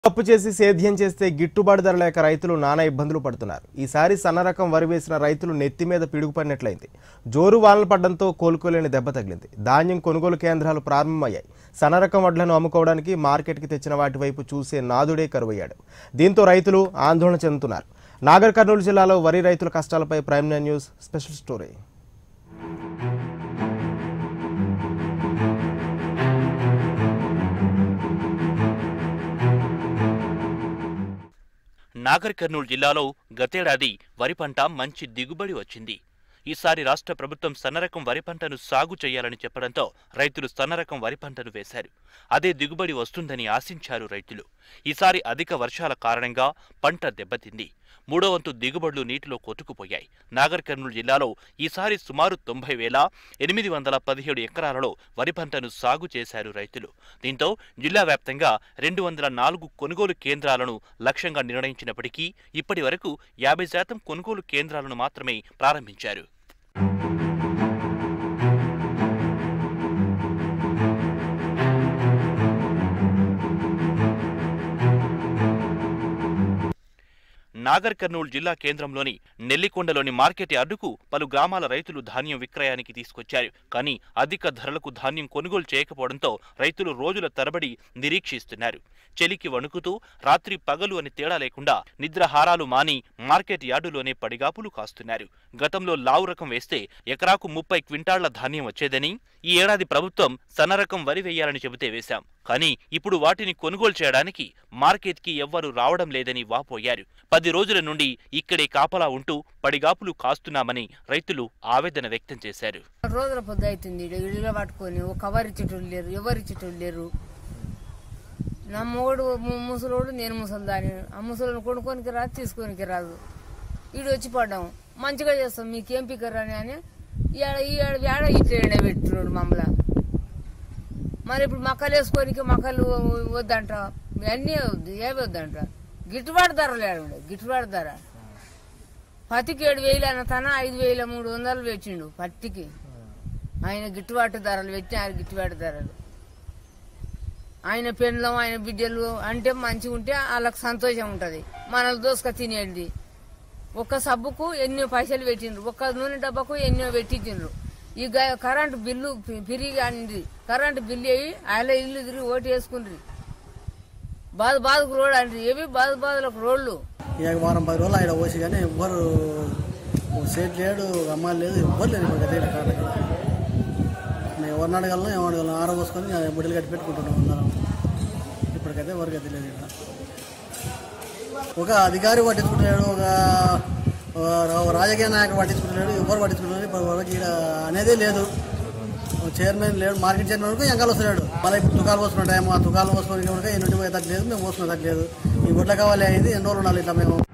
అప్పు చేసి సేద్యం చేస్తే గిట్టుబాటు ధర లేక రైతులు నానా ఇబ్బందులు పడుతున్నారు ఈసారి సన్న రకం వరి వేసిన రైతులు నెత్తి మీద పిడుగుపడినట్లయింది జోరు వానలు పడడంతో కోలుకోలేని దెబ్బ తగిలింది ధాన్యం కొనుగోలు కేంద్రాలు ప్రారంభమయ్యాయి సన్న రకం వడ్లను అమ్ముకోవడానికి మార్కెట్కి తెచ్చిన వాటి వైపు చూసే నాదుడే కరువయ్యాడు దీంతో రైతులు ఆందోళన చెందుతున్నారు నాగర్ కర్నూలు జిల్లాలో వరి రైతుల కష్టాలపై prime nine news special story నాగర్ కర్నూలు జిల్లాలో గతేడాది వరి పంట మంచి దిగుబడి వచ్చింది ఈసారి రాష్ట్ర ప్రభుత్వం సన్నరకం వరి పంటను సాగు చేయాలని చెప్పడంతో రైతులు సన్నరకం వరి పంటను వేశారు అదే దిగుబడి వస్తుందని ఆశించారు రైతులు ఈసారి అధిక వర్షాల కారణంగా పంట దెబ్బతింది మూడో వంతు దిగుబడులు నీటిలో కొట్టుకుపోయాయి నాగర్ కర్నూలు జిల్లాలో ఈసారి సుమారు తొంభై వేల ఎనిమిది వందల పదిహేడు ఎకరాలలో వరి పంటను సాగు చేశారు రైతులు దీంతో జిల్లా వ్యాప్తంగా రెండు వందల నాలుగు కొనుగోలు కేంద్రాలను లక్ష్యంగా నిర్ణయించినప్పటికీ ఇప్పటి వరకు యాభై శాతం కొనుగోలు కేంద్రాలను మాత్రమే ప్రారంభించారు నాగర్ కర్నూలు జిల్లా కేంద్రంలోని నెల్లికొండలోని మార్కెట్ యార్డుకు పలు గ్రామాల రైతులు ధాన్యం విక్రయానికి తీసుకొచ్చారు కానీ అధిక ధరలకు ధాన్యం కొనుగోలు చేయకపోవడంతో రైతులు రోజుల తరబడి నిరీక్షిస్తున్నారు చలికి వణుకుతూ రాత్రి పగలు అని తేడా లేకుండా నిద్రహారాలు మాని మార్కెట్ యార్డులోనే పడిగాపులు కాస్తున్నారు గతంలో లావు రకం వేస్తే ఎకరాకు ముప్పై క్వింటాళ్ల ధాన్యం వచ్చేదని ఈ ఏడాది ప్రభుత్వం సన్నరకం వరి వేయాలని చెబితే వేశాం కానీ ఇప్పుడు వాటిని కొనుగోలు చేయడానికి మార్కెట్కి ఎవ్వరూ రావడం లేదని వాపోయారు పది రోజుల నుండి ఇక్కడే కాపలా ఉంటూ పడిగాపులు కాస్తున్నామని రైతులు ఆవేదన వ్యక్తం చేశారు రోజుల పొద్దు అవుతుంది ఈడ ఇళ్ళ పట్టుకొని ఒక కవర్ ఇచ్చేటోళ్ళు లేరు ఎవరు ఇచ్చేటోళ్ళు లేరు నా మొగడు ము- ముసలోడు నేను ముసలిదాని ఆ ముసలిని కొనుక్కోనికి రాదు తీసుకోనికి రాదు ఈడు వచ్చి పడ్డాం మంచిగా చేస్తాం మీకేం పికరని అని ఈడ ఈడ ఏడ ఇట్లా పెట్టున్నాడు మమ్మల్ని మరి ఇప్పుడు మక్కలు వేసుకోనికి మక్కలు వద్దంట అన్నీ వద్దు ఏవి వద్దంట గిట్టుబాటు ధర లేడు గిట్టుబాటు ధర పత్తికి ఏడు వేలు అన్న తన ఐదు వేల మూడు వందలు పెట్టిండు పత్తికి ఆయన గిట్టుబాటు ధరలు పెట్టినారు గిట్టుబాటు ధరలు ఆయన పెండ్లం ఆయన బిడ్డలు అంటే మంచిగా ఉంటే వాళ్ళకి సంతోషం ఉంటుంది మనల్ని దోసుక తినేది ఒక్క సబ్బుకు ఎన్నో పైసలు పెట్టిండ్రు ఒక్క నూనె డబ్బాకు ఎన్నో పెట్టించిండ్రు ఈ గ- కరెంటు బిల్లు ఫి- ఫ్రీ కానింది కరెంటు బిల్లు అయ్యి ఆయన ఇల్లు తిరిగి ఓటు వేసుకుండ్రి బాధ బాధకు రోడ్ అండ్రి ఏవి బాధ బాధలకు రోడ్లు ఇక వారం పది రోజులు ఆయన పోసి కానీ ఎవ్వరు సేట్ లేడు అమ్మాయి లేదు ఎవ్వరు లేరు ఇప్పుడు గదే కాడ మేము ఎవరిని అడగలను ఏమో అడగలను ఆర పోసుకొని బుడ్డలు కట్టి పెట్టుకుంటున్నాం అందరం ఇప్పటికైతే ఎవరికి గది లేదు ఇక్కడ ఒక అధికారి పట్టించుకుంటున్నాడు ఒక ఒక రాజకీయ నాయకుడు పట్టించుకుంటున్నాడు ఎవరు పట్టించుకుంటున్నారు ఇప్పుడు వరకు ఈడ అనేదే లేదు చైర్మన్ లేడు మార్కెట్ చైర్మన్ వరకు ఎంకాలు వస్తున్నాడు మళ్ళీ ఇప్పుడు తుకాలు పోసుకుంటాయి మా తుకాలు పోసుకొని కనుక ఎన్నింటి పోయేటట్టు లేదు మేము పోసుకునేటట్టు లేదు ఈ గుడ్ల కావాలి అయింది ఎన్ని రోజులు ఉండాలి ఇట్లా మేము